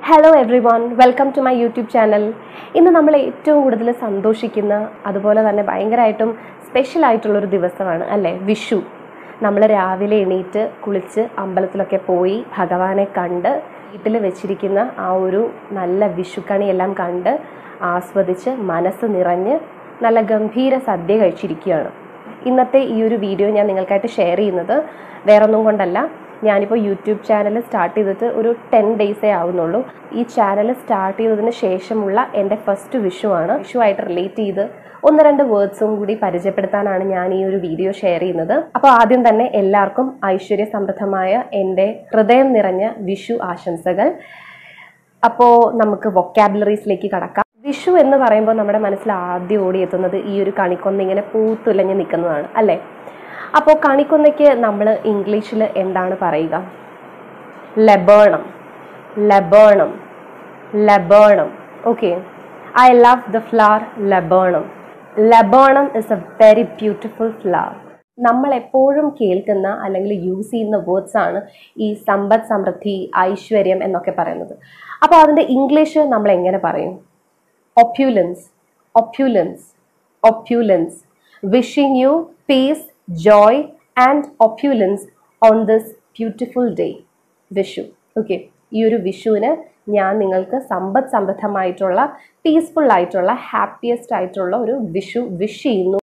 Hello everyone welcome to my YouTube channel ഇന്ന് നമ്മൾ ഏറ്റവും കൂടുതൽ സന്തോഷിക്കുന്ന അതുപോലെ തന്നെ ഭയങ്കരമായിട്ടും സ്പെഷ്യൽ ആയിട്ടുള്ളൊരു ദിവസമാണ് അല്ലേ വിഷു നമ്മൾ രാവിലെ എണീറ്റ് കുളിച്ച് അമ്പലത്തിലൊക്കെ പോയി ഭഗവാനെ കണ്ട് വീട്ടിൽ വെച്ചിരിക്കുന്ന ആ ഒരു നല്ല വിഷുക്കണിയെല്ലാം കണ്ട് ആസ്വദിച്ച് മനസ്സ് നിറഞ്ഞ് നല്ല ഗംഭീര സദ്യ കഴിച്ചിരിക്കുകയാണ് ഇന്നത്തെ ഈ ഒരു വീഡിയോ ഞാൻ നിങ്ങൾക്കായിട്ട് ഷെയർ ചെയ്യുന്നത് വേറൊന്നും കൊണ്ടല്ല ഞാനിപ്പോൾ യൂട്യൂബ് ചാനൽ സ്റ്റാർട്ട് ചെയ്തിട്ട് ഒരു ടെൻ ഡേയ്സേ ആവുന്നുള്ളൂ ഈ ചാനൽ സ്റ്റാർട്ട് ചെയ്തതിന് ശേഷമുള്ള എൻ്റെ ഫസ്റ്റ് വിഷു ആണ് വിഷു ആയിട്ട് റിലേറ്റ് ചെയ്ത് ഒന്ന് രണ്ട് വേർഡ്സും കൂടി പരിചയപ്പെടുത്താനാണ് ഞാൻ ഈ ഒരു വീഡിയോ ഷെയർ ചെയ്യുന്നത് അപ്പോൾ ആദ്യം തന്നെ എല്ലാവർക്കും ഐശ്വര്യ സമൃദ്ധമായ എൻ്റെ ഹൃദയം നിറഞ്ഞ വിഷു ആശംസകൾ അപ്പോൾ നമുക്ക് വൊക്കാബുലറീസിലേക്ക് കടക്കാം വിഷു എന്ന് പറയുമ്പോൾ നമ്മുടെ മനസ്സിൽ ആദ്യം ഓടിയെത്തുന്നത് ഈ ഒരു കണിക്കൊന്ന ഇങ്ങനെ പൂത്തുലഞ്ഞ് നിൽക്കുന്നതാണ് അല്ലേ അപ്പോൾ കണിക്കൊന്നയ്ക്ക് നമ്മൾ ഇംഗ്ലീഷിൽ എന്താണ് പറയുക laburnum laburnum laburnum okay I love the flower laburnum laburnum is a very beautiful flower നമ്മൾ എപ്പോഴും കേൾക്കുന്ന അല്ലെങ്കിൽ യൂസ് ചെയ്യുന്ന വേർഡ്സ് ആണ് ഈ സമ്പദ് സമൃദ്ധി ഐശ്വര്യം എന്നൊക്കെ പറയുന്നത് അപ്പോൾ അതിൻ്റെ ഇംഗ്ലീഷ് നമ്മൾ എങ്ങനെ പറയും opulence, opulence, opulence. Wishing you peace, joy, and opulence on this beautiful day. Vishu okay ഈ ഒരു വിഷുവിന് ഞാൻ നിങ്ങൾക്ക് സമ്പദ് സമൃദ്ധമായിട്ടുള്ള പീസ്ഫുൾ ആയിട്ടുള്ള ഹാപ്പിയസ്റ്റ് ആയിട്ടുള്ള ഒരു വിഷു വിഷ് ചെയ്യുന്നു